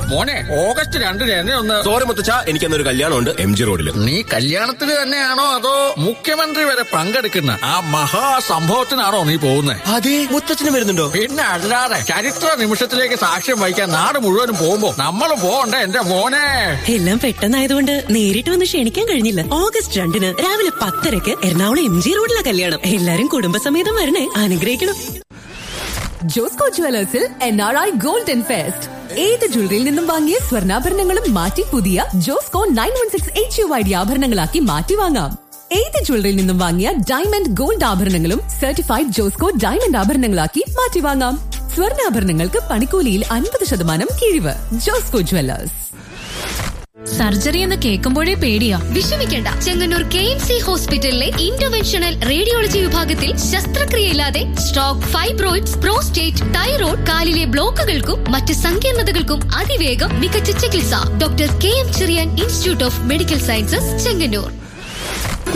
മോനെ ഓഗസ്റ്റ് രണ്ടിന് എന്നെ ഒന്ന് സോറി മുത്തച്ഛ എനിക്കന്നൊരു കല്യാണമുണ്ട് എം ജി റോഡിൽ നീ കല്യാണത്തിന് തന്നെയാണോ അതോ മുഖ്യമന്ത്രി വരെ പങ്കെടുക്കുന്ന ആ മഹാസംഭവത്തിനാണോ നീ പോകുന്നത് അതെ മുത്തച്ഛന് വരുന്നുണ്ടോ പിന്നെ അല്ലാതെ ചരിത്ര നിമിഷത്തിലേക്ക് സാക്ഷ്യം വഹിക്കാൻ നാട് മുഴുവനും പോകുമ്പോ നമ്മൾ പോകണ്ടേ എന്റെ മോനെ എല്ലാം പെട്ടെന്നായതുകൊണ്ട് നേരിട്ട് വന്ന് ക്ഷണിക്കാൻ കഴിഞ്ഞില്ല ഓഗസ്റ്റ് രണ്ടിന് രാവിലെ പത്തരക്ക് എറണാകുളം എം ജി റോഡിലെ കല്യാണം എല്ലാരും കുടുംബസമേതം വരണേ അനുഗ്രഹിക്കണം ജോസ്കോ ജുവലേഴ്സിൽ N R I golden fest ഏത് ജ്വല്ലറിയിൽ നിന്നും വാങ്ങിയ സ്വർണ്ണാഭരണങ്ങളും മാറ്റി പുതിയ Josco nine one six H U I D ആഭരണങ്ങളാക്കി മാറ്റി വാങ്ങാം ഏത് ജ്വല്ലറിയിൽ നിന്നും വാങ്ങിയ ഡയമണ്ട് ഗോൾഡ് ആഭരണങ്ങളും സർട്ടിഫൈഡ് ജോസ്കോ ഡയമണ്ട് ആഭരണങ്ങളാക്കി മാറ്റി വാങ്ങാം സ്വർണ്ണാഭരണങ്ങൾക്ക് പണിക്കൂലിയിൽ അൻപത് ശതമാനം കിഴിവ് ജോസ്കോ ജുവലേഴ്സ് സർജറി എന്ന് കേൾക്കുമ്പോഴേ പേടിയാ വിഷമിക്കേണ്ട ചെങ്ങന്നൂർ കെ എം സി ഹോസ്പിറ്റലിലെ ഇന്റർവെൻഷണൽ റേഡിയോളജി വിഭാഗത്തിൽ ശസ്ത്രക്രിയയില്ലാതെ സ്ട്രോക്ക് ഫൈബ്രോയിഡ്സ് പ്രോസ്റ്റേറ്റ് തൈറോയ്ഡ് കാലിലെ ബ്ലോക്കുകൾക്കും മറ്റ് സങ്കീർണതകൾക്കും അതിവേഗം മികച്ച ചികിത്സ doctor K M Cherian Institute of Medical Sciences Chengannur